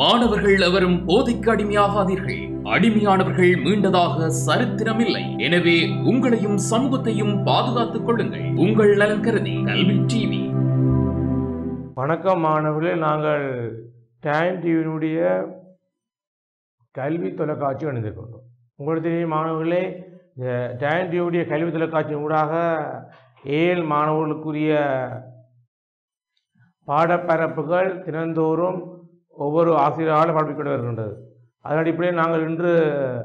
மாணவர்கள் எவரும் போதைக்கு அடிமையாகாதீர்கள் அடிமையானவர்கள் மீண்டதாக சரித்திரமில்லை எனவே உங்களையும் சமூகத்தையும் பாதுகாத்துக் கொள்ளுங்கள் உங்கள் நலன் கருதி கல்வி டிவி வணக்கம் மாணவர்களே நாங்கள் டைம் டிவியினுடைய கல்வி தொலைக்காட்சி அணிந்திருக்கின்றோம் உங்களுக்கு தெரியும் மாணவர்களே இந்த டைம் டிவியுடைய கல்வி தொலைக்காட்சி ஊடாக ஏழு மாணவர்களுக்குரிய பாடப்பரப்புகள் தினந்தோறும் ஒவ்வொரு ஆசிரியரால் படிப்பிக்கப்பட்டு வருகின்றது அதன் அடிப்படையில் நாங்கள் இன்று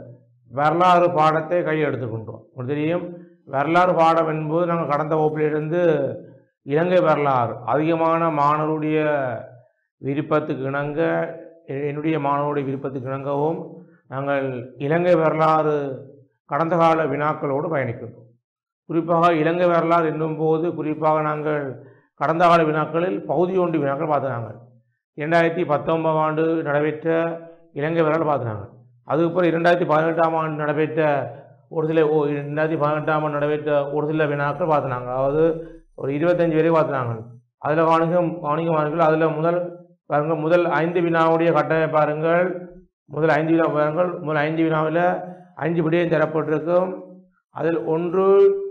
வரலாறு பாடத்தை கையில் எடுத்துக்கொண்டோம் உங்களுக்கு தெரியும் வரலாறு பாடம் என்பது நாங்கள் கடந்த வகுப்பிலிருந்து இலங்கை வரலாறு அதிகமான மாணவருடைய விருப்பத்துக்கு இணங்க எ- என்னுடைய மாணவருடைய விருப்பத்துக்கு இணங்கவும் நாங்கள் இலங்கை வரலாறு கடந்த கால வினாக்களோடு பயணிக்கின்றோம் குறிப்பாக இலங்கை வரலாறு என்னும் போது குறிப்பாக நாங்கள் கடந்த கால வினாக்களில் பகுதி ஒன்று வினாக்கள் பார்த்து நாங்கள் இரண்டாயிரத்தி பத்தொன்பதாம் ஆண்டு நடைபெற்ற இலங்கை வரலாறு பார்த்து நாங்கள் அதுக்கப்புறம் இரண்டாயிரத்தி பதினெட்டாம் ஆண்டு நடைபெற்ற ஒரு சில ஓ ரெண்டாயிரத்தி பதினெட்டாம் ஆண்டு நடைபெற்ற ஒரு சில வினாக்கள் பார்த்து நாங்கள் அதாவது ஒரு இருபத்தஞ்சு வரை பார்த்துனாங்க அதில் வாணிகம் வாணிகமானர்கள் அதில் முதல் பாருங்கள் முதல் ஐந்து வினாவுடைய கட்டமை பாருங்கள் முதல் ஐந்து வினா பாருங்கள் முதல் ஐந்து வினாவில் அஞ்சு விடயம் தரப்பட்டிருக்கும் அதில் ஒன்று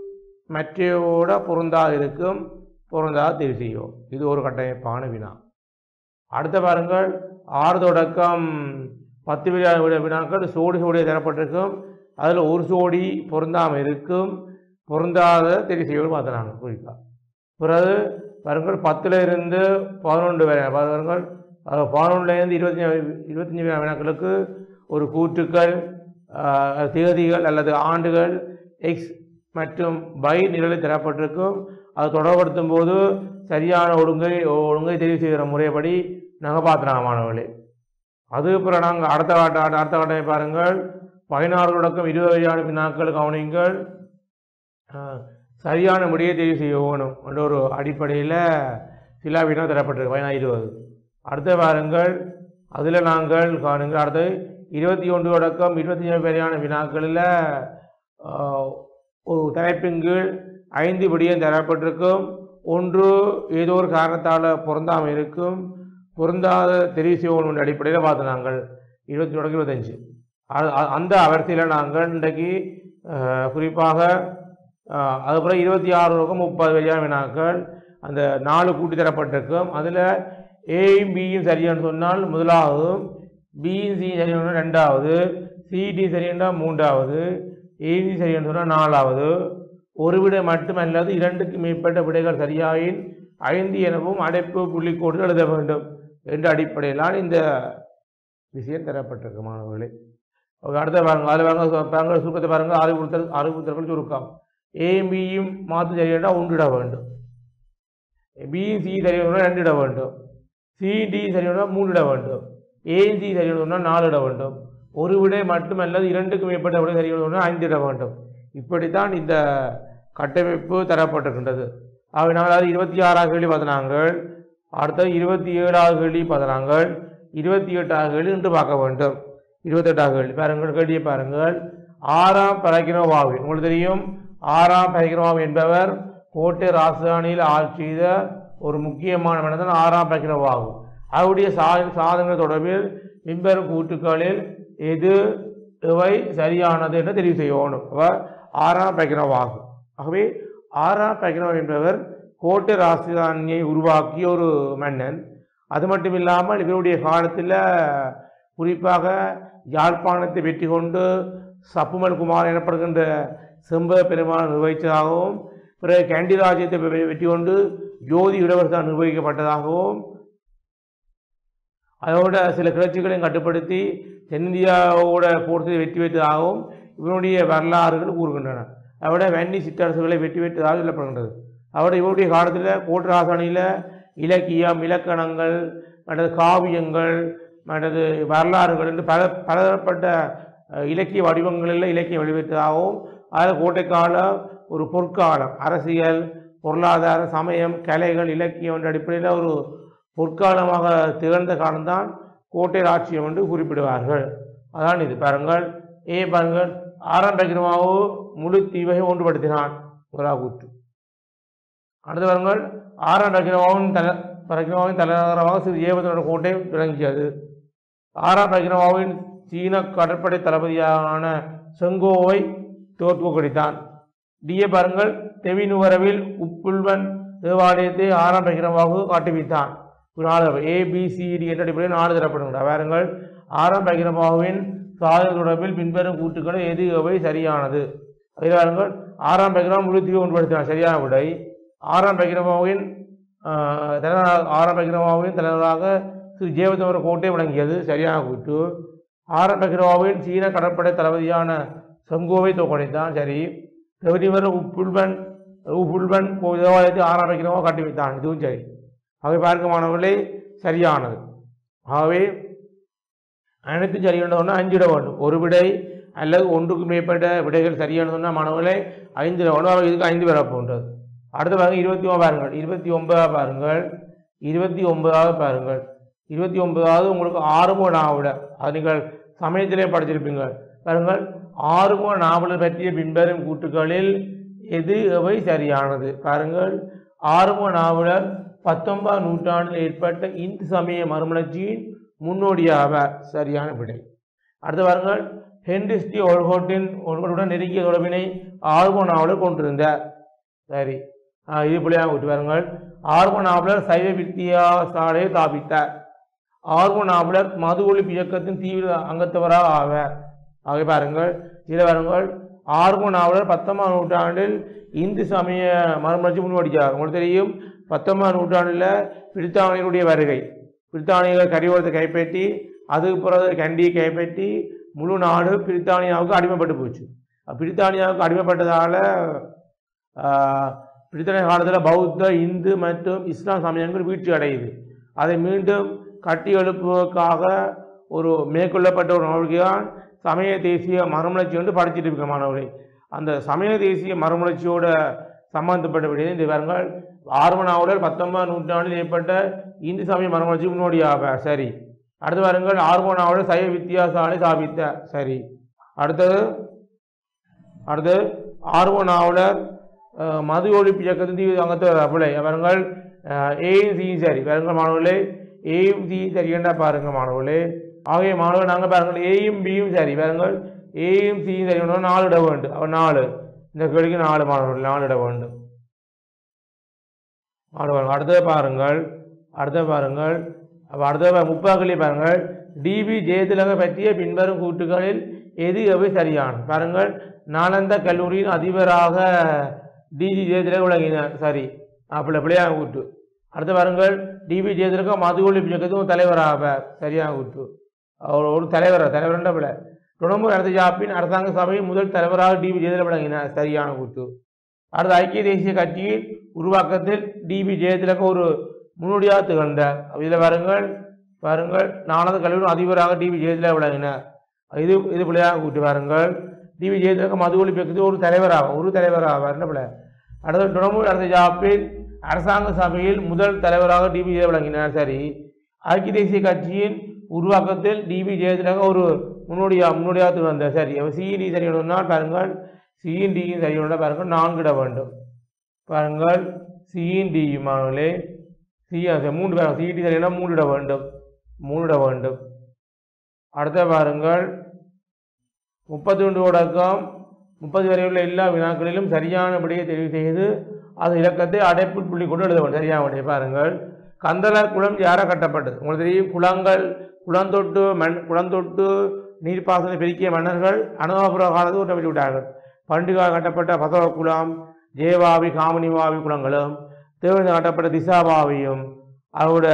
மற்றையோட பொருந்தாது இருக்கும் பொருந்தாது தெரிவு செய்யும் இது ஒரு கட்டமைப்பான வினா அடுத்த பாருங்கள் ஆறு தொடக்கம் பத்து வினா விட- வினாக்கள் சோடி சோடியை தரப்பட்டிருக்கும் அதில் ஒரு சோடி பொருந்தாமல் இருக்கும் பொருந்தாத தெரிவு செய்யும் பார்த்துனாங்க குறிப்பாக பிறகு பாருங்கள் பத்தில் இருந்து பதினொன்று வரை பாருங்கள் பதினொன்றுலேருந்து இருபத்தஞ்சி இருபத்தஞ்சி வினாக்களுக்கு ஒரு கூற்றுக்கள் ஆஹ், தேதிகள் அல்லது ஆண்டுகள் எக்ஸ் மற்றும் பை நிலையில் தரப்பட்டிருக்கும் அது தொடர்படுத்தும் போது சரியான ஒழுங்கை ஒழுங்கை தெரிவு செய்கிற முறைப்படி நாங்கள் பார்த்துனாங்க மாணவர்களே அது அப்புறம் நாங்கள் அடுத்த காட்ட அடுத்த காட்டை பாருங்கள் பதினாறு தொடக்கம் இருபது வரையான வினாக்கள் கவனிங்கள் ஆஹ், சரியான முடியை தெரிவு செய்ய வேணும் என்ற ஒரு அடிப்படையில் சில வினா தரப்பட்டிருக்கு பதினாறு இருபது அடுத்த பாருங்கள் அதில் நாங்கள் காணுங்கள் அடுத்து இருபத்தி ஒன்று தொடக்கம் இருபத்தி ஏழு வரையான வினாக்களில் ஆஹ், ஒரு தலைப்பின் கீழ் ஐந்து விடியம் தரப்பட்டிருக்கும் ஒன்று ஏதோ ஒரு காரணத்தால் பொருந்தாமல் இருக்கும் பொருந்தாத தெரிவு செய்வோம் என்ற அடிப்படையில் பார்த்து நாங்கள் இருபத்தி தொடக்கம் இருபத்தஞ்சு அ- அ- அந்த வரிசையில் நாங்கள் இன்றைக்கு ஆஹ், குறிப்பாக ஆஹ், அதுக்கப்புறம் இருபத்தி ஆறு வரைக்கும் முப்பது வரையான வினாக்கள் அந்த நாலு கூட்டி தரப்பட்டிருக்கும் அதில் ஏயும் பியும் சரியான்னு சொன்னால் முதலாவதும் பியும் சி சரியான ரெண்டாவது சிடி சரியானா மூன்றாவது ஏசி சரியான்னு சொன்னால் நாலாவது ஒரு விடை மட்டுமல்லாது இரண்டுக்கு மேற்பட்ட விடைகள் சரியாயின் ஐந்து எனவும் அடைப்பு புள்ளிக்கோடு எழுத வேண்டும் என்ற அடிப்படையிலான இந்த விஷயம் தரப்பட்டிருக்கு மாணவர்களே ஓகே, அடுத்த பாருங்க அதில் பாருங்க பாருங்க சுருக்கத்தை பாருங்க அறிவுறுத்தல் அறிவுறுத்தல்கள் சுருக்கம் ஏயும் பியும் மாற்று சரியானா ஒன்றிட வேண்டும் பியும் சி சரியான ரெண்டு இட வேண்டும் சிடி சரியான மூணு இட வேண்டும் ஏயும் சி சரியான நாலு இட வேண்டும் ஒரு விடை மட்டுமல்லாது இரண்டுக்கு மேற்பட்ட விடை சரியான ஐந்து இட வேண்டும் இப்படித்தான் இந்த கட்டமைப்பு தரப்பட்டிருக்கின்றது ஆக நாலாவது இருபத்தி ஆறாவது கேள்வி பதினாங்கள் அடுத்தது இருபத்தி ஏழாவது கேள்வி பதினாங்கள் இருபத்தி எட்டாவது கேள்வி இன்று பார்க்க வேண்டும் இருபத்தெட்டாவது கேள்வி பாருங்கள் கேள்வியை பாருங்கள் ஆறாம் பரக்கிரவாவி உங்களுக்கு தெரியும் ஆறாம் பரக்கிரவாவி என்பவர் கோட்டை ராஜதானியில் ஆட்சி செய்த ஒரு முக்கியமான மனிதன் ஆறாம் பரக்கிரவாகு அவருடைய சா சாதனைகள் தொடர்பில் பின்வரும் கூட்டுக்களில் எது இவை சரியானது என்று தெரிவு செய்யணும் அவர் ஆறாம் பரக்கிரவாகு ஆகவே ஆறாம் பரக்கிரவாகு என்பவர் கோட்டை ராஜதானியை உருவாக்கிய ஒரு மன்னன் அது மட்டும் இல்லாமல் இவருடைய காலத்தில் குறிப்பாக யாழ்ப்பாணத்தை வெற்றி கொண்டு சப்புமல் குமார் எனப்படுகின்ற செம்ப பெருமாள் நிர்வகித்ததாகவும் பிறகு கேண்டி ராஜ்யத்தை வெ- வெற்றி கொண்டு ஜோதி இளவரசர் நிர்வகிக்கப்பட்டதாகவும் அதோட சில கிளர்ச்சிகளையும் கட்டுப்படுத்தி தென்னிந்தியாவோட போர்த்தை வெற்றி வைத்ததாகவும் இவனுடைய வரலாறுகள் கூறுகின்றன அதோட வன்னி சிற்றரசுகளை வெற்றி வைத்ததாக சொல்லப்படுகின்றது அதோட இவருடைய காலத்தில் கோட்டராசனியில் இலக்கியம் இலக்கணங்கள் மற்றது காவியங்கள் மற்றது வரலாறுகள் என்று பல பலதரப்பட்ட அஹ், இலக்கிய வடிவங்களில் இலக்கியம் வெளிவிட்டதாகவும் அதில் கோட்டைக்கால ஒரு பொற்காலம் அரசியல் பொருளாதார சமயம் கலைகள் இலக்கியம் என்ற அடிப்படையில் ஒரு பொற்காலமாக திகழ்ந்த காலம்தான் கோட்டை ராட்சியம் என்று குறிப்பிடுவார்கள் அதான் இது பாருங்கள் ஏ பாருங்கள் ஆறாம் பகிரமாவோ முழு தீவை ஒன்றுபடுத்தினான் முதலாக கூற்று அடுத்து பாருங்கள் ஆறாம் பகிரமாவின் தல பரக்கிரமாவின் தலைநகரமாக சிறு ஏவத்தோட கோட்டை விளங்கியது ஆறாம் பகிரவாவின் சீன கடற்படை தளபதியான செங்கோவை தோற்கடித்தான் டிய பாருங்கள் தெவினுவரவில் உப்புல்வன் தேவாலயத்தை ஆறாம் பகிரவாவு காட்டுவித்தான் ஏபிசிடி என்ற அடிப்படையில் நாடு தரப்படுகின்ற பாருங்கள் ஆறாம் பகிரவாவின் சாதனை தொடர்பில் பின்வரும் கூட்டுக்களை எது எவை சரியானது அதில் பாருங்கள் ஆறாம் பகிரம் உறுதியை உட்படுத்தினார் சரியான விடை ஆறாம் பகிரவாவின் ஆஹ், தலைவராக ஆறாம் பகிரவாவின் தலைவராக திரு ஜேவதமர கோட்டை வழங்கியது சரியான கூட்டு ஆறாம் பகிரவாவின் சீன கடற்படை தளபதியான செங்கோவை தோற்கடித்தான் சரி தெவனிவர் உப்புல்வன் உப்புல்வன் கோவில் தேவாலயத்தை ஆறாம் பகிரமாக காட்டி வைத்தான் இதுவும் சரி அவை பார்க்கமானவர்களே சரியானது ஆகவே அனைத்தும் சரியானதுன்னா அஞ்சிட வேண்டும் ஒரு விடை அல்லது ஒன்றுக்கு மேற்பட்ட விடைகள் சரியானதுன்னா மாணவர்களே ஐந்து வேண்டும் ஆக இதுக்கு ஐந்து பெற போன்றது அடுத்து பாருங்க இருபத்தி ஒன்பது பாருங்கள் இருபத்தி ஒன்பதாவது பாருங்கள் இருபத்தி ஒன்பதாவது பாருங்கள் இருபத்தி ஒன்பதாவது உங்களுக்கு ஆறுமுக நாவல அது நீங்கள் சமயத்திலே படிச்சிருப்பீங்க பாருங்கள் ஆறுமுக நாவலர் பற்றிய பின்வரும் கூட்டுகளில் எது எவை சரியானது பாருங்கள் ஆறுமுக நாவலர் பத்தொன்பதாம் நூற்றாண்டில் ஏற்பட்ட இந்து சமய மறுமலர்ச்சியின் முன்னோடியாவார் சரியான விடை அடுத்து பாருங்கள் ஹென்ரிஸ்டி ஒல்கோட்டின் ஒல்கோட்டுடன் நெருங்கிய தொடர்பினை ஆர்வ நாவலர் கொண்டிருந்தார் சரி ஆஹ் இது புள்ளியாக விட்டு பாருங்கள் ஆர்வ நாவலர் சைவ வித்தியாசாலையை தாபித்தார் ஆர்வ நாவலர் மது ஒழிப்பு இயக்கத்தின் தீவிர அங்கத்தவராக ஆவார் ஆக பாருங்கள் இதில் பாருங்கள் ஆர்வ நாவலர் பத்தொன்பதாம் நூற்றாண்டில் இந்து சமய மறுமலர்ச்சி முன்வடிச்சார் உங்களுக்கு தெரியும் பத்தொன்பதாம் நூற்றாண்டில் பிரித்தானியருடைய வருகை பிரித்தானியர்கள் கரியோரத்தை கைப்பற்றி அதுக்கு பிறகு கண்டியை கைப்பற்றி முழு நாடு பிரித்தானியாவுக்கு அடிமைப்பட்டு போச்சு அப்ப பிரித்தானியாவுக்கு அடிமைப்பட்டதால் பிரித்தானிய காலத்தில் பௌத்த இந்து மற்றும் இஸ்லாம் சமயங்கள் வீழ்ச்சி அடையுது அதை மீண்டும் கட்டி எழுப்புவதற்காக ஒரு மேற்கொள்ளப்பட்ட ஒரு நடவடிக்கை தான் சமய தேசிய மறுமலர்ச்சி வந்து படிச்சுட்டு இருக்க மாணவர்களை அந்த சமய தேசிய மறுமலர்ச்சியோட சம்பந்தப்பட்ட விடயம் இந்த பாருங்கள் ஆர்வனாவுடல் பத்தொன்பதாம் நூற்றாண்டில் ஏற்பட்ட இந்து சமய மறுமலர்ச்சி முன்னோடியாக சரி அடுத்து பாருங்கள் ஆர்வனாவோட சைவ வித்தியாசாலை சாபித்த சரி அடுத்தது அடுத்து ஆர்வனாவுலர் அஹ், மது ஒழிப்பு இயக்கத்தின் தீவிர அங்கத்தை பிள்ளை பாருங்கள் ஏயும் சியும் சரி பாருங்கள் மாணவர்களே ஏயும் சியும் சரி என்ன பாருங்க மாணவர்களே ஆகிய மாணவர்கள் நாங்கள் பாருங்கள் ஏயும் பியும் சரி பாருங்கள் ஏயும் சியும் சரி வேணும் நாலு இட வேண்டும் அப்ப நாலு இந்த கேள்விக்கு நாலு மாணவர்கள் நாலு இட வேண்டும் நாலு பாருங்கள் அடுத்தது பாருங்கள் அடுத்தது பாருங்கள் அப்போ அடுத்த முப்பாக்களி பாருங்கள் டிபி ஜெயதிலக பற்றிய பின்வரும் கூட்டுகளில் எது எவை சரியானது பாருங்கள் நாலந்த கல்லூரியின் அதிபராக டிஜி ஜெயதிலக விளங்கினார் சரி அப்படி பிள்ளையாக கூட்டு அடுத்து பாருங்கள் டிபி ஜெயதிலக மது ஒழிப்பு இயக்கத்தும் தலைவராக சரியாக கூட்டு அவர் ஒரு தலைவர் தலைவர்ன்ற பிள்ளை துணம்பு அடுத்த ஜாப்பின் அரசாங்க சபையின் முதல் தலைவராக டிபி ஜெயதிலக விளங்கினார் சரியான கூட்டு அடுத்து ஐக்கிய தேசிய கட்சியின் உருவாக்கத்தில் டிபி ஜெயதிலக ஒரு முன்னோடியாக திகழ்ந்தார் இதில் பாருங்கள் பாருங்கள் நானது கல்லூரி அதிபராக டிவி ஜெயதிலக விளங்கினார் இது இது பிள்ளையாக கூட்டி பாருங்கள் டிவி ஜெயதிலக மது ஒழிப்பு இயக்கத்தில் ஒரு தலைவராகும் ஒரு தலைவராக என்ன பிள்ளை அடுத்து துணமூர் அடுத்த ஜாப்பில் அரசாங்க சபையில் முதல் தலைவராக டிபி ஜெய விளங்கினார் சரி ஐக்கிய தேசிய கட்சியின் உருவாக்கத்தில் டிபி ஜெயதிலக ஒரு முன்னோடியா முன்னோடியாக திகழ்ந்தார் சரி அப்போ சிஇடி சரியணும்னால் பாருங்கள் சிஇன் டியும் சரியணும்னா பாருங்கள் நான்கிட வேண்டும் பாருங்கள் சிஇன் டி மாணவர்களே சி மூன்று பேர் சிஇடி சரியான மூன்றிட வேண்டும் மூன்றிட வேண்டும் அடுத்த பாருங்கள் முப்பத்தி ஒன்று தொடக்கம் முப்பது வரை உள்ள எல்லா வினாக்களிலும் சரியான விடையை தெரிவு செய்து அது இலக்கத்தை அடைப்பு புள்ளி கொண்டு எழுத வேண்டும் சரியான விடையை பாருங்கள் கந்தள குளம் யார கட்டப்பட்டது உங்களுக்கு தெரியும் குளங்கள் குளந்தொட்டு மண் குளந்தொட்டு நீர்ப்பாசனை பெருக்கிய மன்னர்கள் அனுபவபுர காலத்தில் உத்தரவிட்டு விட்டார்கள் பண்டுகா கட்டப்பட்ட பசவ குளம் ஜெயவாவி காமனிவாவி குளங்களும் தேவன் கட்டப்பட்ட திசாபாவியும் அதோட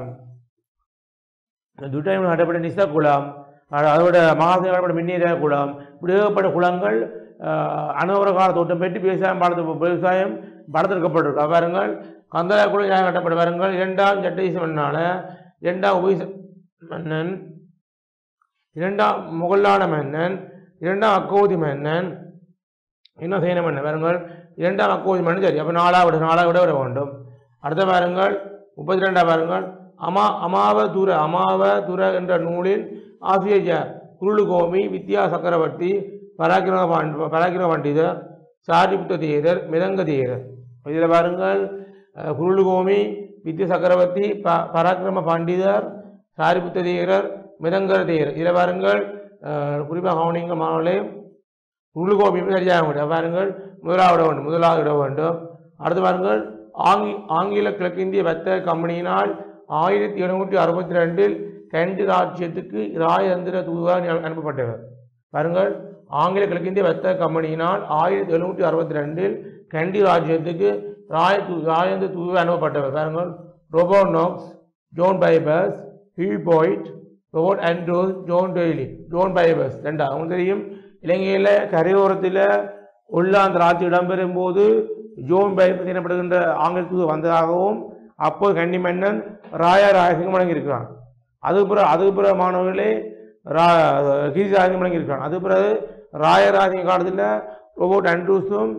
துட்டாயம் கட்டப்பட்ட நிச குளம் அஹ் அதோட மகாசேன கட்டப்பட்ட மின்னீர குளம் இப்படி ஏகப்பட்ட குளங்கள் அனுபவ கால தோட்டம் பெற்று விவசாயம் பாடத்து விவசாயம் படத்திருக்கப்பட்டிருக்கு பாருங்கள் கந்தள குளம் யார் கட்டப்பட்ட பாருங்கள் இரண்டாம் ஜட்டீச மன்னால இரண்டாம் உபயச மன்னன் இரண்டாம் முகல்லான மன்னன் இரண்டாம் அக்கோதி மன்னன் இன்னும் செய்யணும் மன்னன் பாருங்கள் இரண்டாம் அக்கோதி மன்னன் சரி அப்போ நாலாவது நாலாவது வர வேண்டும் அடுத்த பாருங்கள் முப்பத்தி ரெண்டாம் பாருங்கள் அமா அமாவ துர அமாவ துர என்ற நூலில் ஆசிரியர் குருளுகோமி வித்யா சக்கரவர்த்தி பராக்கிரம பாண்ட பராக்கிரம பண்டிதர் சாரிபுத்த தேரர் மிதங்க தேரர் இதில் பாருங்கள் அஹ், குருளுகோமி வித்யா சக்கரவர்த்தி ப பராக்கிரம பண்டிதர் சாரிபுத்த தேரர் மிதங்கர தேர் இதில் பாருங்கள் அஹ், குறிப்பாக கவனிங்க மாணவர்களே உருளுகோபி சரியாக வேண்டும் பாருங்கள் முதலாவது இட வேண்டும் முதலாவது இட வேண்டும் அடுத்து பாருங்கள் ஆங்கி ஆங்கில கிழக்கிந்திய வர்த்தக கம்பெனியினால் ஆயிரத்தி எழுநூற்றி அறுபத்தி ரெண்டில் கண்டி ராஜ்யத்துக்கு ராயந்திர தூதுவாக அனுப்பப்பட்டவர் பாருங்கள் ஆங்கில கிழக்கிந்திய வர்த்தக கம்பெனியினால் ஆயிரத்தி எழுநூற்றி அறுபத்தி ரெண்டில் கண்டி ராஜ்யத்துக்கு ராய தூ ராயந்திர தூதுவாக அனுப்பப்பட்டவர் பாருங்கள் Robert Knox John Pybus Hugh Boyd Robert Andrews John D'Oyly John Pybus ரெண்டா உங்களுக்கு தெரியும் இலங்கையில் கரையோரத்தில் உள்ள அந்த ராஜ்யம் இடம்பெறும் போது ஜோன் பைபர்ஸ் எனப்படுகின்ற ஆங்கில தூது வந்ததாகவும் அப்போது கண்டி மன்னன் ராயா ராயசிங்கம் வழங்கியிருக்கிறான் அது பிற அது பிற மாணவர்களே ரா கீசி ராஜசிங்கம் வழங்கியிருக்கிறான் அது பிறகு ராயராஜிங்க காலத்தில் ரோபோட் ஆண்ட்ரூஸும்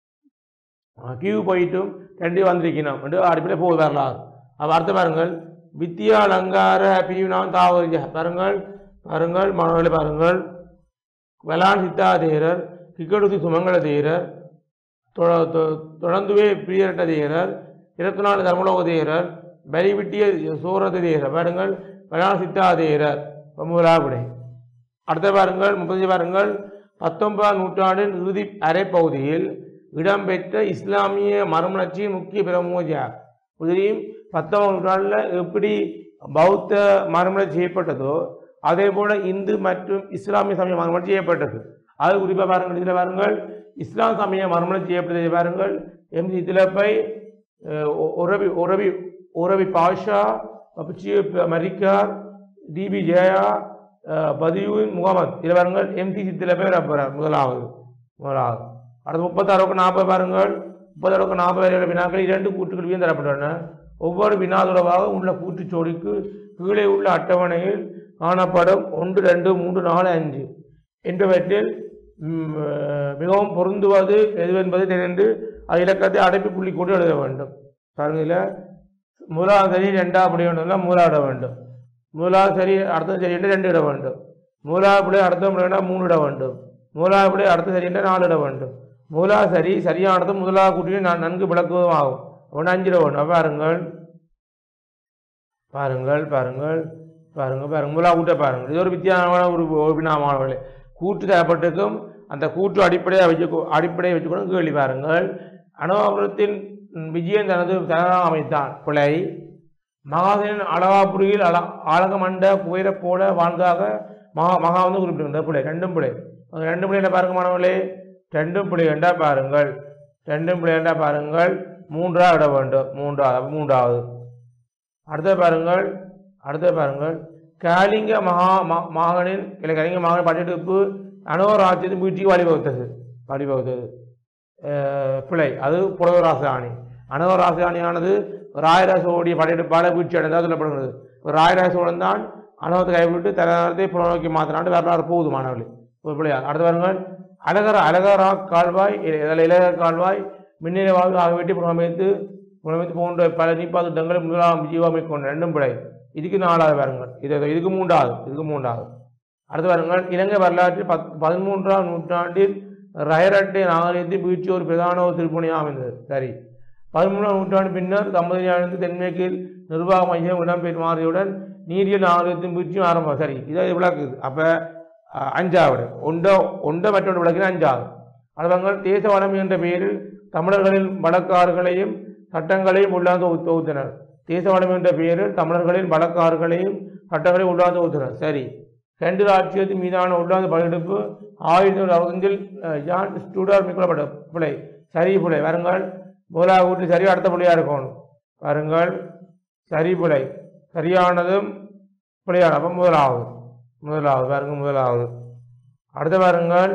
கியூ போயிட்டும் ரெண்டு வந்திருக்கணும் என்று அடிப்படையில் போகுது வரலாறு அப்போ அடுத்த பாருங்கள் வித்யா அலங்கார பிரிவினான் தாவரிஜ பாருங்கள் பாருங்கள் மாணவர்களை பாருங்கள் வெளான் சித்தா தேரர் கிக்கடுசி சுமங்கல தேரர் தொ- தொ- தொடர்ந்துவே பிரியரட்ட தேரர் இருபத்தி நாலு தர்மலோக தேரர் பலிவிட்டிய சூரத தேரர் பாருங்கள் வெளான் சித்தா தேரர் முதலாபுடை அடுத்த பாருங்கள் முப்பத்தஞ்சு பாருங்கள் பத்தொன்பதாம் நூற்றாண்டின் இறுதி அரைப்பகுதியில் இடம்பெற்ற இஸ்லாமிய மறுமலர்ச்சியின் முக்கிய பிரமோஜா உதிரியும் பத்தொன்பதாம் நூற்றாண்டில் எப்படி பௌத்த மறுமலர்ச்சி செய்யப்பட்டதோ அதே போல இந்து மற்றும் இஸ்லாமிய சமய மறுமலர்ச்சி செய்யப்பட்டது அது குறிப்பாக பாருங்கள் இதில் பாருங்கள் இஸ்லாம் சமய மறுமலர்ச்சி செய்யப்பட்டதை பாருங்கள் எம்ஜி திலப்பை அஹ், ஒ- ஒரவி ஒரவி ஒரவி பாஷா பப்சிய மரிக்கார் டிபி ஜெயா அஹ், பதியுன் முகமது இதில் பாருங்கள் எம்சி சித்தில் பேர் அப்புறம் முதலாவது முதலாவது அடுத்து முப்பத்தாறுக்கு நாற்பது பாருங்கள் முப்பத்தாறுக்கு நாற்பது வரையுள்ள வினாக்கள் இரண்டு கூற்றுகள் தரப்பட்டுள்ளன ஒவ்வொரு வினா தொடர்பாக உள்ள கூற்றுச்சோடிக்கு கீழே உள்ள அட்டவணையில் காணப்படும் ஒன்று ரெண்டு மூன்று நாலு அஞ்சு என்பவற்றில் ம், அஹ், மிகவும் பொருந்துவது எதுவென்பதை தெரிந்து அது இலக்கத்தை அடைப்பு புள்ளி கொண்டு எழுத வேண்டும் பாருங்க இதில் முதலாவது சரி ரெண்டாவது அப்படி வேண்டும்னா மூணாவது இட வேண்டும் முதலாவது சரி அடுத்தது சரி என்று ரெண்டு இட வேண்டும் மூணாவது பிள்ளை அடுத்த பிள்ளை மூணு இட வேண்டும் மூணாவது பிள்ளை அடுத்த சரி என்று நாலு இட வேண்டும் மூணாவது சரி சரியானது முதலாவது கூட்டியும் நான் நன்கு விளக்குவதும் ஆகும் ஒன்று அஞ்சு இட வேண்டும் பாருங்கள் பாருங்கள் பாருங்கள் பாருங்கள் பாருங்கள் முதலாவது கூட்ட பாருங்கள் இது ஒரு வித்தியாசமான ஒரு ஒரு வினாமானவர்களே கூட்டு தரப்பட்டிருக்கும் அந்த கூட்டு அடிப்படையாக வச்சு அடிப்படையை வச்சுக்கொண்டு கேள்வி பாருங்கள் அனுபவத்தின் விஜயன் தனது தனதாக அமைத்தான் பிழை மகாசனின் அளவாபுரியில் அல ஆலகமண்ட புயரைப் போல வாழ்ந்தாக மகா மகா வந்து குறிப்பிடுகின்ற பிள்ளை ரெண்டும் பிள்ளை அந்த ரெண்டு பிள்ளை என்ன பாருங்க மாணவர்களே ரெண்டும் பிள்ளை என்றா பாருங்கள் ரெண்டும் பிள்ளை என்றா பாருங்கள் மூன்றாவது இட வேண்டும் மூன்றாவது அப்ப மூன்றாவது அடுத்தது பாருங்கள் அடுத்தது பாருங்கள் காலிங்க மகா ம- மகனின் இல்லை கலிங்க மகன் பட்டெடுப்பு அனுவராஜ்யத்தின் வீழ்ச்சிக்கு வழிவகுத்தது வழிவகுத்தது அஹ் பிழை அது புலவராசாணி அனுவராசாணியானது ராயராஜ சோழனுடைய படையெடுப்பாளர் வீழ்ச்சி அடைந்ததாக சொல்லப்படுகிறது ஒரு ராயராஜ சோழன் தான் அனுபவத்தை கைவிட்டு தனத்தை புலநோக்கி மாற்றினாண்டு வரலாறு போகுது மாணவர்களே ஒரு பிள்ளையா அடுத்து பாருங்கள் அழகர அழகரா கால்வாய் இ- இதில் இலகர் கால்வாய் மின்னிலை வாழ்வு ஆகியவற்றை புனமைத்து புனமைத்து போன்ற பல நீப்பா திட்டங்களை முதலாம் ஜீவாமை கொண்ட ரெண்டும் பிழை இதுக்கு நாலாவது பாருங்கள் இது இதுக்கு மூன்றாவது இதுக்கு மூன்றாவது அடுத்து பாருங்கள் இலங்கை வரலாற்றில் பத் பதிமூன்றாம் நூற்றாண்டில் ரயரட்டை நாகரிகத்தின் வீழ்ச்சி ஒரு பிரதான ஒரு திருப்பணியாக அமைந்தது சரி பதிமூன்றாம் நூற்றாண்டு பின்னர் தம்பதியானது தென்மேற்கில் நிர்வாக மையம் இடம்பெற்று மாறியவுடன் நீரியல் நாகரிகத்தின் வீழ்ச்சியும் ஆரம்பம் சரி இதை விளக்குது அப்போ அஞ்சாவது ஒன்ற ஒன்றை மற்றொன்று விளக்கின அஞ்சாவது அதுவங்கள் தேச வளம் என்ற பெயரில் தமிழர்களின் வழக்காறுகளையும் சட்டங்களையும் உள்ளாந்து தொகுத்தனர் தேச வளம் என்ற பெயரில் தமிழர்களின் வழக்காறுகளையும் சட்டங்களையும் உள்ளாந்து தொகுத்தனர் சரி ரெண்டு ராஜ்யத்தின் மீதான உள்ளாந்து படையெடுப்பு ஆயிரத்தி தொள்ளாயிரத்தி அறுபத்தஞ்சில் அஹ், ஜான் ஸ்டூடார் மேற்கொள்ளப்பட்ட பிள்ளை சரி பிள்ளை வருங்கள் முதலாவது கூட்டி சரி அடுத்த பிள்ளையா இருக்கணும் வருங்கள் சரி பிள்ளை சரியானதும் பிள்ளையான அப்போ முதலாவது முதலாவது பாருங்க முதலாவது அடுத்த பாருங்கள்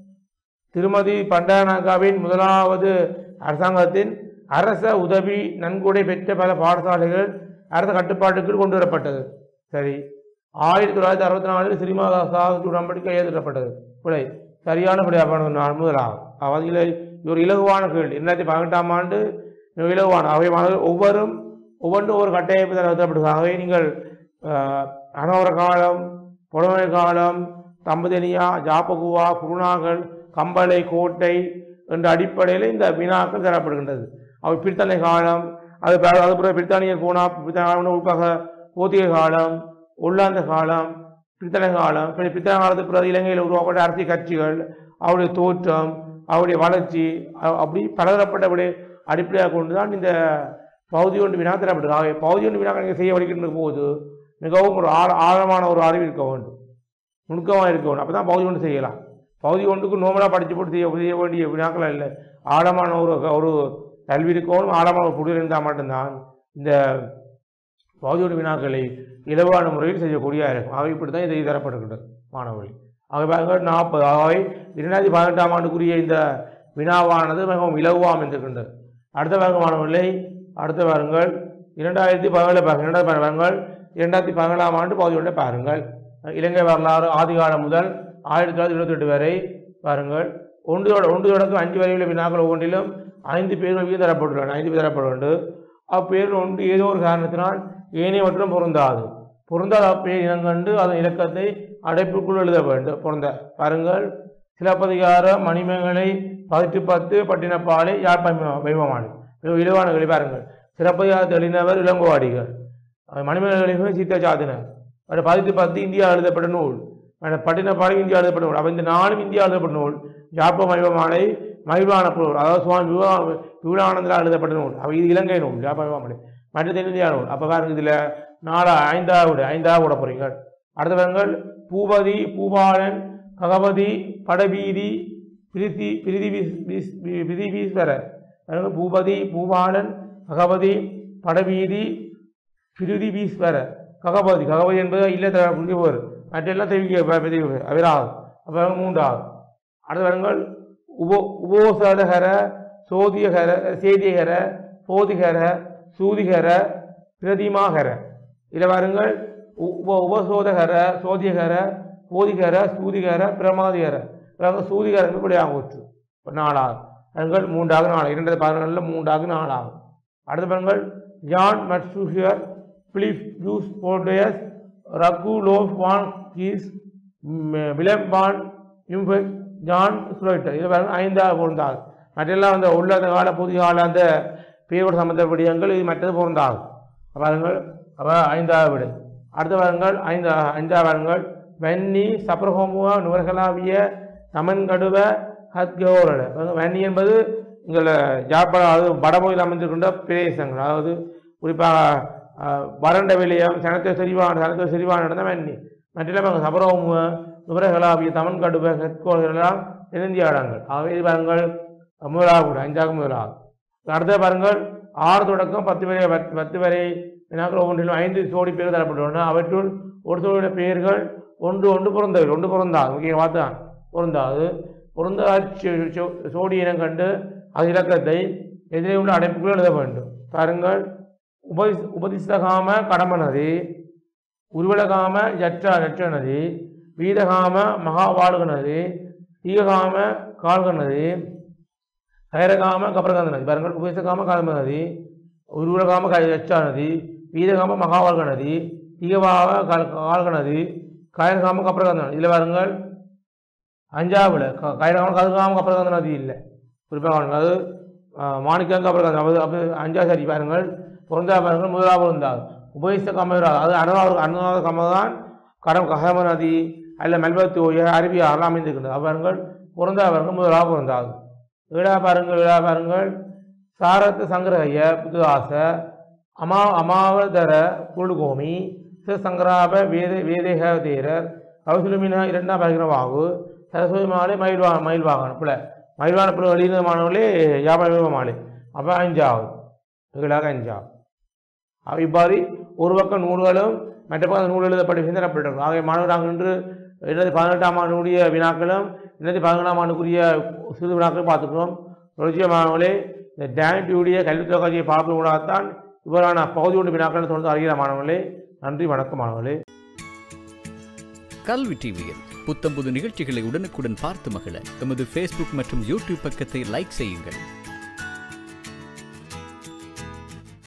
திருமதி பண்டானாகாவின் முதலாவது அரசாங்கத்தின் அரச உதவி நன்கொடை பெற்ற பல பாடசாலைகள் அரச கட்டுப்பாட்டுக்குள் கொண்டு வரப்பட்டது சரி ஆயிரத்தி தொள்ளாயிரத்தி அறுபத்தி நாலில் ஸ்ரீமாதாசாவுக்கு உடன்படிக்கை எழுதப்பட்டது பிழை சரியான பிழையாக நான் முதலாவது அவதில் இது ஒரு இலகுவான கேள்வி இரண்டாயிரத்தி பதினெட்டாம் ஆண்டு மிக இலகுவான அவை மாணவர்கள் ஒவ்வொரும் ஒவ்வொன்றும் ஒரு கட்டமைப்பு தரப்படுகிறது ஆகவே நீங்கள் அஹ், அனோர காலம் புலமை காலம் தம்பதனியா ஜாப்பகுவா குருணாகல் கம்பளை கோட்டை என்ற அடிப்படையில் இந்த வினாக்கள் தரப்படுகின்றது அவை பிரித்தனை காலம் அது ப- அது பிறகு பிரித்தானிய கூணா பிரித்தானிய உட்பாக போத்திய காலம் உள்ளாந்த காலம் பித்தளங்காலம் பிற- பித்தளங்காலத்துக்கு பிறகு இலங்கையில் உருவாக்கப்பட்ட அரசியல் கட்சிகள் அவருடைய தோற்றம் அவருடைய வளர்ச்சி அ- அப்படி பலதரப்பட்ட அப்படி அடிப்படையாக கொண்டு தான் இந்த பகுதி ஒன்று வினா தரப்பட்டது ஆகவே பகுதி ஒன்று வினா நீங்கள் செய்ய வலிக்கின்ற போது மிகவும் ஒரு ஆழ ஆழமான ஒரு அறிவு இருக்க வேண்டும் நுணுக்கமாக இருக்க வேண்டும் அப்போ தான் பகுதி ஒன்று செய்யலாம் பகுதி ஒன்றுக்கு நோமலாக படித்து போட்டு செய்ய செய்ய வேண்டிய வினாக்கள் இல்லை ஆழமான ஒரு ஒரு கல்வி இருக்கணும் ஆழமான ஒரு புரிதல் இருந்தால் மட்டும்தான் இந்த பகுதி ஒன்று வினாக்களை இலவான முறையில் செய்யக்கூடிய இருக்கும் ஆகவே இப்படி தான் இதை தரப்படுகின்றது மாணவர்கள் ஆகவே பாருங்கள் நாற்பது ஆகவே இரண்டாயிரத்தி பதினெட்டாம் ஆண்டுக்குரிய இந்த வினாவானது மிகவும் இலகுவாக அமைந்திருக்கின்றது அடுத்த பாருங்க மாணவர்களை அடுத்த பாருங்கள் இரண்டாயிரத்தி பதினேழு பாருங்கள் இரண்டாயிரத்தி பாருங்கள் இரண்டாயிரத்தி பதினேழாம் ஆண்டு பகுதி ஒன்றை பாருங்கள் இலங்கை வரலாறு ஆதிகாலம் முதல் ஆயிரத்தி தொள்ளாயிரத்தி இருபத்தெட்டு வரை பாருங்கள் ஒன்று ஒன்று தொடக்கம் அஞ்சு வரை உள்ள வினாக்கள் ஒவ்வொன்றிலும் ஐந்து பேர்கள் வீதம் தரப்பட்டுள்ளன ஐந்து பேர் தரப்பட வேண்டும் அப்பேர் ஒன்று ஏதோ ஒரு காரணத்தினால் ஏனைய மற்றும் பொருந்தாது பொருந்தாத அப்பேர் இனங்கண்டு அதன் இலக்கத்தை அடைப்புக்குள் எழுத வேண்டும் பொருந்த பாருங்கள் சிலப்பதிகார மணிமேகலை பதிட்டு பத்து பட்டினப்பாலை யாழ்ப்பாண வைவமானி இலவானங்களை பாருங்கள் சிலப்பதிகாரத்தை எழுதினவர் இளங்கோவாடிகள் மணிமேகலை சீத்த சாதினர் அது பதிட்டு பத்து இந்தியா எழுதப்பட்ட நூல் அந்த பட்டினப்பாலை இந்தியா எழுதப்பட்ட நூல் அப்போ இந்த நாலும் இந்தியா எழுதப்பட்ட நூல் யாழ்ப்ப மைவமாலை மகிழ்வான புலவர் அதாவது சுவாமி விவா விவலானந்தரால் எழுதப்பட்ட நூல் அப்போ இது இலங்கை நூல் யாழ்ப்ப மயில்வாமலை மற்ற தென்னிந்தியா நூல் அப்போ பாருங்க இதில் நாலா ஐந்தாவது ஐந்தாவது விட போறீங்க அடுத்த பாருங்கள் பூபதி பூபாலன் ககபதி படபீதி பிரிதி பிரிதி பிரிதிபீஸ்வரர் பாருங்க, பூபதி பூபாலன் ககபதி படபீதி பிரிதிபீஸ்வரர் ககபதி ககபதி என்பது இல்ல குந்திவர் மற்றெல்லாம் தெரிவிக்க அவிராகும் அப்போ மூன்றாவது அடுத்த வருங்கள் உபோ உபோசதகர சோதியகர சேதியகர போதிகர சூதிகர பிரதிமாகர இதில் பாருங்கள் உ- உப உபசோதகர சோதியகர போதிகர சூதிகர பிரமாதிகர பிறகு சூதிகர இப்படியாக ஊற்று இப்போ நாலாவது அதுங்கள் மூன்றாக நாலு இரண்டாயிரத்தி பதினாலில் மூன்றாக நாலாகும் அடுத்த பாருங்கள் ஜான் மட்சூஹியர் பிலிப் ஜூஸ் போர்டேஸ் Ryckloff van Goens Willem van Imhoff Jan Schreuder இது பாருங்க ஐந்தாவது பொருந்தாகும் மற்றெல்லாம் அந்த உள்ளத கால புதிய கால அந்த பேரோடு சம்பந்த விடயங்கள் இது மற்றது பொருந்தாகும் பாருங்கள் அப்போ ஐந்தாவது விடை அடுத்த பாருங்கள் ஐந்து ஐந்தாவது பாருங்கள் வன்னி சப்ரஹோமுவ நுவர்களாவிய சமன்கடுவ ஹத்கோரட வன்னி என்பது எங்களை ஜாப்பா அதாவது வடபகுதியில் அமைந்திருக்கின்ற பிரதேசங்கள் அதாவது குறிப்பாக அஹ், வறண்ட விலையம் சனத்தை செறிவான சனத்தை செறிவான இடம் தான் வன்னி மற்றெல்லாம் பாருங்க சபரோமுவ நுவரகலாவிய தமன் கடுவ ஹத்கோரல் எல்லாம் தென்னிந்திய இடங்கள் ஆகவே இது பாருங்கள் முதலாவது அஞ்சாக முதலாவது அடுத்த பாருங்கள் ஆறு தொடக்கம் பத்து வரை பத்து- பத்து வரை வினாக்கள் ஒவ்வொன்றிலும் ஐந்து சோடி பேர் தரப்பட்டுள்ளன அவற்றுள் ஒரு சோடியுடைய பெயர்கள் ஒன்று ஒன்று பிறந்தவை ஒன்று பிறந்தாது முக்கிய பார்த்தான் பொருந்தாது பொருந்த சோடி இனம் கண்டு அது இலக்கத்தை எதிரே உள்ள அடைப்புக்குள் எழுத வேண்டும் பாருங்கள் உபதி உபதிஸ்தகாம கடமனதி உருவலகாம ஜற்றா ஜற்றனதி வீதகாம மகாவாளுகனதி ஈககாம கால்கனதி கைரகாம கபரகாந்த நதி பாருங்கள் உபேசகாம காலம நதி உருவகாம கச்சா நதி வீதகாம மகாவாழ்க நதி ஈகவாக கால் கால்க நதி கயரகாம கபரகாந்த நதி இதில் பாருங்கள் அஞ்சாவில் கயரகாம கதுகாம கபரகாந்த நதி இல்லை குறிப்பாக பாருங்கள் அது மாணிக்கம் கபரகாந்த அது அப்போ அஞ்சா சரி பாருங்கள் பொருந்தா பாருங்கள் முதலாவது பொருந்தாது உபேச கமரா அது அனுவாவது அனுவாத கமதான் கடம் ககம நதி அல்ல மெல்பத்து ஓய அருவி ஆறலாம் அமைந்திருக்கின்றது அவ்வாறுங்கள் பொருந்தா பாருங்கள் முதலாவது பொருந்தாது விழா பாருங்கள் விழா பாருங்கள் சாரத்து சங்கிரகைய புதுதாச அமா அமாவதர குருகோமி சிவசங்கராப வேத வேதேக தேரர் கௌசலமின இரண்டாம் பகிரவாகு சரஸ்வதி மாலை மயில்வா மயில்வாகன் பிள்ளை மயில்வான பிள்ளை எழுதின மாணவர்களே யாபக மாலை அப்போ அஞ்சாவது விழாக அஞ்சாவது அவ இவ்வாறு ஒரு பக்கம் நூல்களும் மற்ற பக்கம் நூல் எழுதப்பட்டு சிந்தனப்பட்டிருக்கும் ஆகிய மாணவர் நாங்கள் இன்று இரண்டாயிரத்தி பதினெட்டாம் ஆண்டுடைய வினாக்களும் இரண்டாயிரத்தி பதினொன்றாம் ஆண்டுக்குரிய சிறு வினாக்களும் பார்த்துக்கிறோம் தொடர்ச்சிய மாணவர்களே இந்த டேனிட்டியுடைய கல்வித் தொகையை பார்ப்பது கூடாதான் இவ்வாறான பகுதி ஒன்று வினாக்கள் தொடர்ந்து அறிகிற மாணவர்களே நன்றி வணக்கம் மாணவர்களே கல்வி டிவியில் புத்தம்புது நிகழ்ச்சிகளை உடனுக்குடன் பார்த்து மகிழ எமது ஃபேஸ்புக் மற்றும் யூடியூப் பக்கத்தை லைக் செய்யுங்கள்